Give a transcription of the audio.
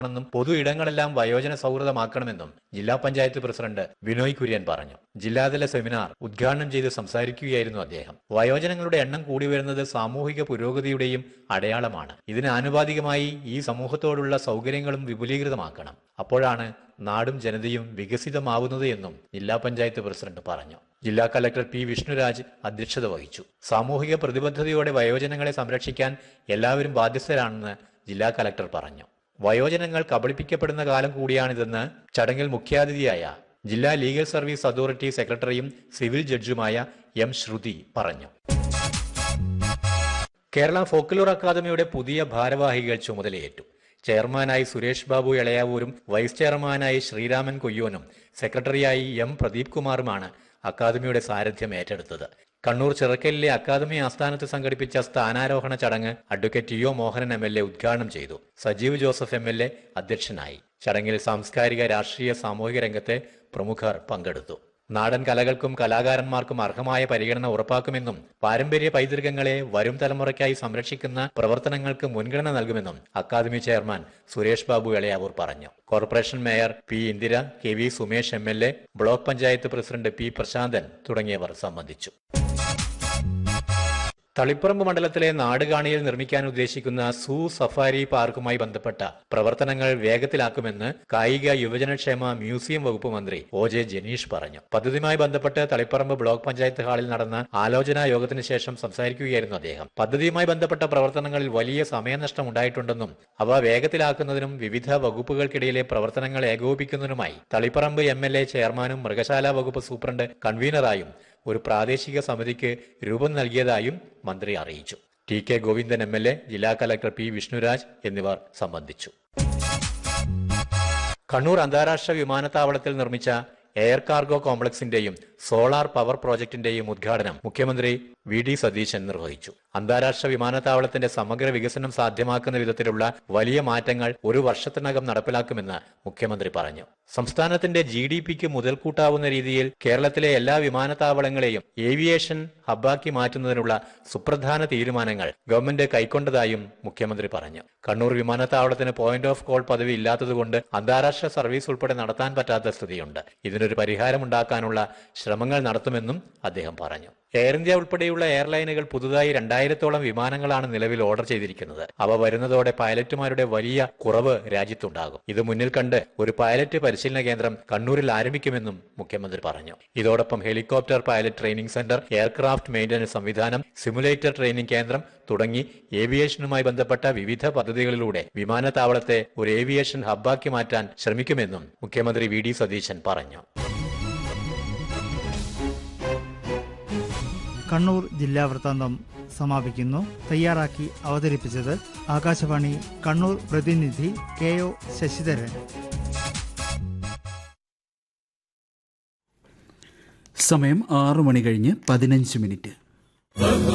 ണെന്നും പൊതു ഇടങ്ങളെല്ലാം വയോജന സൗഹൃദമാക്കണമെന്നും ജില്ലാ പഞ്ചായത്ത് പ്രസിഡന്റ് ബിനോയ് കുര്യൻ പറഞ്ഞു ജില്ലാതല സെമിനാർ ഉദ്ഘാടനം ചെയ്ത് സംസാരിക്കുകയായിരുന്നു അദ്ദേഹം വയോജനങ്ങളുടെ എണ്ണം കൂടി വരുന്നത് സാമൂഹിക പുരോഗതിയുടെയും അടയാളമാണ് ഇതിന് ആനുപാതികമായി ഈ സമൂഹത്തോടുള്ള സൗകര്യങ്ങളും വിപുലീകൃതമാക്കണം അപ്പോഴാണ് നാടും ജനതയും വികസിതമാവുന്നത് എന്നും ജില്ലാ പഞ്ചായത്ത് പ്രസിഡന്റ് പറഞ്ഞു ജില്ലാ കലക്ടർ പി വിഷ്ണുരാജ് അധ്യക്ഷത വഹിച്ചു സാമൂഹിക പ്രതിബദ്ധതയോടെ വയോജനങ്ങളെ സംരക്ഷിക്കാൻ എല്ലാവരും ബാധ്യസ്ഥരാണെന്ന് ജില്ലാ കലക്ടർ പറഞ്ഞു വയോജനങ്ങൾ കബളിപ്പിക്കപ്പെടുന്ന കാലം കൂടിയാണിതെന്ന് ചടങ്ങിൽ മുഖ്യാതിഥിയായ ജില്ലാ ലീഗൽ സർവീസ് അതോറിറ്റി സെക്രട്ടറിയും സിവിൽ ജഡ്ജുമായ എം ശ്രുതി പറഞ്ഞു കേരള ഫോക്ലോർ അക്കാദമിയുടെ പുതിയ ഭാരവാഹികൾ ചുമതലയേറ്റു ചെയർമാനായി സുരേഷ് ബാബു ഇളയാവൂരും വൈസ് ചെയർമാനായി ശ്രീരാമൻ കൊയ്യോനും സെക്രട്ടറിയായി എം പ്രദീപ് കുമാറുമാണ് അക്കാദമിയുടെ സാരഥ്യം ഏറ്റെടുത്തത് കണ്ണൂർ ചിറക്കലിലെ അക്കാദമി ആസ്ഥാനത്ത് സംഘടിപ്പിച്ച സ്ഥാനാരോഹണ ചടങ്ങ് advocate T O Mohanan M L A ഉദ്ഘാടനം ചെയ്തു Sajeev Joseph M L A അധ്യക്ഷനായി ചടങ്ങിൽ സാംസ്കാരിക രാഷ്ട്രീയ സാമൂഹിക രംഗത്തെ പ്രമുഖർ പങ്കെടുത്തു നാടൻ കലകൾക്കും കലാകാരന്മാർക്കും അർഹമായ പരിഗണന ഉറപ്പാക്കുമെന്നും പാരമ്പര്യ പൈതൃകങ്ങളെ വരും തലമുറയ്ക്കായി സംരക്ഷിക്കുന്ന പ്രവർത്തനങ്ങൾക്ക് മുൻഗണന നൽകുമെന്നും അക്കാദമി ചെയർമാൻ സുരേഷ് ബാബു എളയാവൂർ പറഞ്ഞു corporation mayor P Indira K V Sumesh M L A block panchayat president P Prashanthan തുടങ്ങിയവർ സംബന്ധിച്ചു തളിപ്പറമ്പ് മണ്ഡലത്തിലെ നാടുകാണിയിൽ നിർമ്മിക്കാൻ ഉദ്ദേശിക്കുന്ന സൂ സഫാരി പാർക്കുമായി ബന്ധപ്പെട്ട പ്രവർത്തനങ്ങൾ വേഗത്തിലാക്കുമെന്ന് കായിക യുവജനക്ഷേമ മ്യൂസിയം വകുപ്പ് മന്ത്രി ഒ ജെ ജനീഷ് പറഞ്ഞു പദ്ധതിയുമായി ബന്ധപ്പെട്ട് തളിപ്പറമ്പ് ബ്ലോക്ക് പഞ്ചായത്ത് ഹാളിൽ നടന്ന ആലോചനാ യോഗത്തിന് ശേഷം സംസാരിക്കുകയായിരുന്നു അദ്ദേഹം പദ്ധതിയുമായി ബന്ധപ്പെട്ട പ്രവർത്തനങ്ങളിൽ വലിയ സമയനഷ്ടം ഉണ്ടായിട്ടുണ്ടെന്നും അവ വേഗത്തിലാക്കുന്നതിനും വിവിധ വകുപ്പുകൾക്കിടയിലെ പ്രവർത്തനങ്ങൾ ഏകോപിപ്പിക്കുന്നതിനുമായി തളിപ്പറമ്പ് എം എൽ എ ചെയർമാനും മൃഗശാല വകുപ്പ് സൂപ്രണ്ട് കൺവീനറായും ഒരു പ്രാദേശിക സമിതിക്ക് രൂപം നൽകിയതായും മന്ത്രി അറിയിച്ചു T K Govindan M L A ജില്ലാ കലക്ടർ പി വിഷ്ണുരാജ് എന്നിവർ സംബന്ധിച്ചു കണ്ണൂർ അന്താരാഷ്ട്ര വിമാനത്താവളത്തിൽ നിർമ്മിച്ച എയർ കാർഗോ കോംപ്ലക്സിന്റെയും സോളാർ പവർ പ്രോജക്ടിന്റെയും ഉദ്ഘാടനം മുഖ്യമന്ത്രി വി ഡി സതീശൻ നിർവഹിച്ചു അന്താരാഷ്ട്ര വിമാനത്താവളത്തിന്റെ സമഗ്ര വികസനം സാധ്യമാക്കുന്ന വിധത്തിലുള്ള വലിയ മാറ്റങ്ങൾ ഒരു വർഷത്തിനകം നടപ്പിലാക്കുമെന്ന് മുഖ്യമന്ത്രി പറഞ്ഞു സംസ്ഥാനത്തിന്റെ ജി ഡി പിക്ക് മുതൽക്കൂട്ടാവുന്ന രീതിയിൽ കേരളത്തിലെ എല്ലാ വിമാനത്താവളങ്ങളെയും ഏവിയേഷൻ ഹബ്ബാക്കി മാറ്റുന്നതിനുള്ള സുപ്രധാന തീരുമാനങ്ങൾ ഗവൺമെന്റ് കൈക്കൊണ്ടതായും മുഖ്യമന്ത്രി പറഞ്ഞു കണ്ണൂർ വിമാനത്താവളത്തിന് പോയിന്റ് ഓഫ് കോൾ പദവി ഇല്ലാത്തതുകൊണ്ട് അന്താരാഷ്ട്ര സർവീസ് ഉൾപ്പെടെ നടത്താൻ പറ്റാത്ത സ്ഥിതിയുണ്ട് ഇതിനൊരു പരിഹാരമുണ്ടാക്കാനുള്ള ശ്രമങ്ങൾ നടത്തുമെന്നും അദ്ദേഹം പറഞ്ഞു എയർ ഇന്ത്യ ഉൾപ്പെടെയുള്ള എയർലൈനുകൾ പുതുതായി രണ്ടായിരത്തോളം വിമാനങ്ങളാണ് നിലവിൽ ഓർഡർ ചെയ്തിരിക്കുന്നത് അവ വരുന്നതോടെ പൈലറ്റുമാരുടെ വലിയ കുറവ് രാജ്യത്തുണ്ടാകും ഇത് മുന്നിൽ കണ്ട് ഒരു പൈലറ്റ് പരിശീലന കേന്ദ്രം കണ്ണൂരിൽ ആരംഭിക്കുമെന്നും മുഖ്യമന്ത്രി പറഞ്ഞു ഇതോടൊപ്പം helicopter pilot training centre aircraft maintenance സംവിധാനം സിമുലേറ്റർ ട്രെയിനിംഗ് കേന്ദ്രം തുടങ്ങി ഏവിയേഷനുമായി ബന്ധപ്പെട്ട വിവിധ പദ്ധതികളിലൂടെ വിമാനത്താവളത്തെ ഒരു ഏവിയേഷൻ ഹബ്ബാക്കി മാറ്റാൻ ശ്രമിക്കുമെന്നും മുഖ്യമന്ത്രി വി ഡി സതീശൻ പറഞ്ഞു കണ്ണൂർ ജില്ലാ വൃത്താന്തം സമാപിക്കുന്നു തയ്യാറാക്കി അവതരിപ്പിച്ചത് ആകാശവാണി കണ്ണൂർ പ്രതിനിധി കെ ഒ ശശിധരൻ സമയം ആറു മണി കഴിഞ്ഞ് പതിനഞ്ച് മിനിറ്റ്